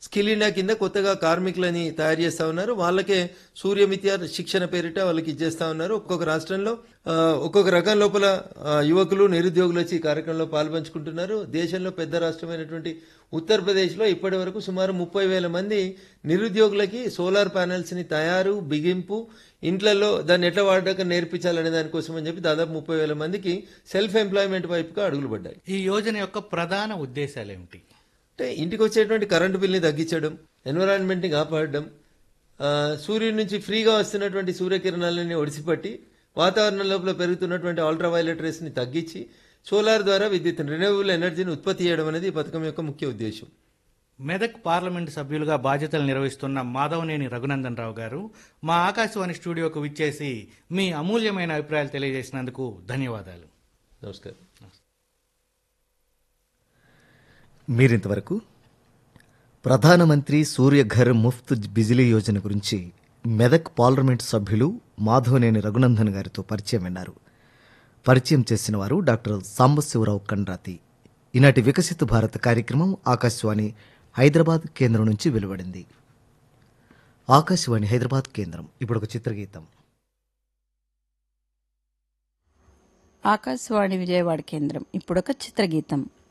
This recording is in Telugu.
స్కిల్ ఇండియా కింద కొత్తగా కార్మికులని తయారు చేస్తా ఉన్నారు వాళ్ళకే సూర్యమిత్య శిక్షణ పేరిట వాళ్ళకి ఇచ్చేస్తా ఉన్నారు ఒక్కొక్క రాష్ట్రంలో ఆ, ఒక్కొక్క రకం లోపల ఆ, యువకులు నిరుద్యోగులు వచ్చి ఈ కార్యక్రమంలో పాల్పంచుకుంటున్నారు దేశంలో పెద్ద రాష్ట్రమైనటువంటి ఉత్తరప్రదేశ్లో ఇప్పటి వరకు సుమారు ముప్పై వేల మంది నిరుద్యోగులకి సోలార్ ప్యానెల్స్ ని తయారు బిగింపు ఇంట్లలో దాన్ని ఎట్లా వాడక నేర్పించాలనే దానికోసం అని చెప్పి దాదాపు ముప్పై వేల మందికి సెల్ఫ్ ఎంప్లాయ్మెంట్ వైపుగా అడుగులు పడ్డాయి ఈ యోజన యొక్క ప్రధాన ఉద్దేశాలు ఏమిటి అంటే ఇంటికి వచ్చేటువంటి కరెంటు బిల్ని తగ్గించడం ఎన్విరాన్మెంట్ని కాపాడడం ఆ, సూర్యుడి నుంచి ఫ్రీగా వస్తున్నటువంటి సూర్యకిరణాలని ఒడిసిపట్టి వాతావరణం లోపల పెరుగుతున్నటువంటి అల్ట్రావైలెట్ రేస్ని తగ్గించి సోలార్ ద్వారా విద్యుత్ రెన్యూవబుల్ ఎనర్జీని ఉత్పత్తి చేయడం అనేది ఈ పథకం యొక్క ముఖ్య ఉద్దేశం మెదక్ పార్లమెంటు సభ్యులుగా బాధ్యతలు నిర్వహిస్తున్న మాధవనేని రఘునందన్ రావు గారు మా ఆకాశవాణి స్టూడియోకు విచ్చేసి మీ అమూల్యమైన అభిప్రాయాలు తెలియజేసినందుకు ధన్యవాదాలు నమస్కారం మీరింతవరకు ప్రధానమంత్రి సూర్యఘర్ ముఫ్త్ బిజిలీ యోజన గురించి మెదక్ పార్లమెంట్ సభ్యులు మాధవనేని రఘునందన్ గారితో పరిచయం విన్నారు పరిచయం చేసిన వారు డాక్టర్ సాంబశివరావు కండ్రాతి ఈనాటి వికసిత భారత్ కార్యక్రమం ఆకాశవాణి హైదరాబాద్ కేంద్రం నుంచి వెలువడింది ఆకాశవాణి హైదరాబాద్ కేంద్రం ఇప్పుడు ఒక చిత్రగీతం ఆకాశవాణి విజయవాడ కేంద్రం ఇప్పుడొక చిత్రగీతం